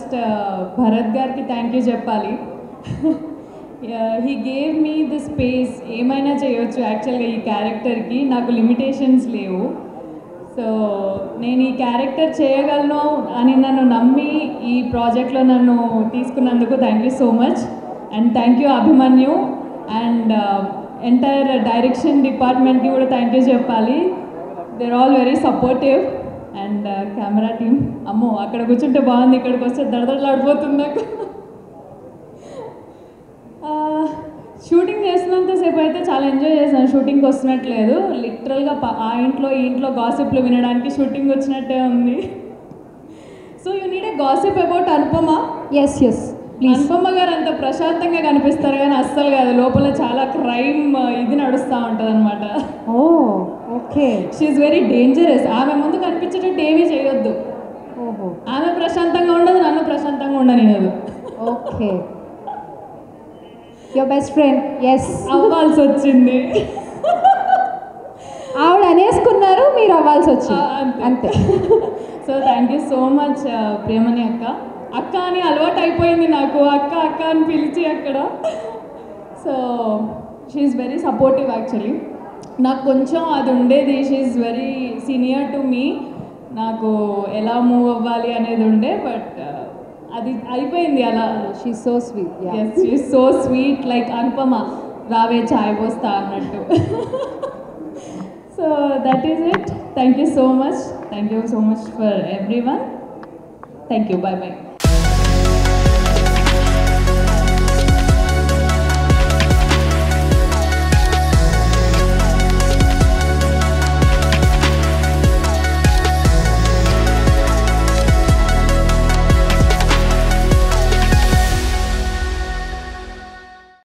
First Bharat గారికి thank you చెప్పాలి he gave me the space ఏమైనా చేయొచ్చు యాక్చువల్గా ఈ క్యారెక్టర్కి నాకు లిమిటేషన్స్ లేవు సో నేను ఈ క్యారెక్టర్ చేయగలను అని నన్ను నమ్మి ఈ ప్రాజెక్ట్లో నన్ను తీసుకున్నందుకు thank you so much and thank you Abhimanyu and entire direction డిపార్ట్మెంట్కి కూడా థ్యాంక్ యూ చెప్పాలి they're all very supportive and camera team అమ్మో అక్కడ కూర్చుంటే బాగుంది ఇక్కడికి వస్తే దడదడలాడిపోతుంది నాకు షూటింగ్ చేస్తున్నంతసేపు అయితే చాలా ఎంజాయ్ చేశాను షూటింగ్కి వస్తున్నట్లేదు లిటరల్గా ఆ ఇంట్లో ఈ ఇంట్లో గాసిప్లు వినడానికి షూటింగ్ వచ్చినట్టే ఉంది so you need a gossip about Anupama yes yes please Anupama గారు అంత ప్రశాంతంగా కనిపిస్తారు కానీ అస్సలు కాదు లోపల చాలా క్రైమ్ ఇది నడుస్తూ ఉంటుంది అనమాట oh okay she's very dangerous ఆమె ముందు కనిపించేటట్టు ఏమీ చేయొద్దు ఓహో ఆమె ప్రశాంతంగా ఉండదు నన్ను ప్రశాంతంగా ఉండనియదు okay your best friend as అవ్వాల్సి వచ్చింది ఆవిడ అనేసుకున్నారు మీరు అవ్వాల్సి ఆ, వచ్చింది అంతే. అంతే so thank you so much ప్రేమని అక్క అక్క అని అలవాటు అయిపోయింది నాకు అక్క అక్క అని పిలిచి అక్కడ so she's very supportive actually నాకు కొంచెం అది ఉండేది she's very senior to me నాకు ఎలా మూవ్ అవ్వాలి అనేది ఉండే బట్ అది అయిపోయింది అలా she so sweet yeah yes she so sweet like Anupama రావే చాయ్ పోస్తా అన్నట్టు so that is it thank you so much thank you so much for everyone thank you bye bye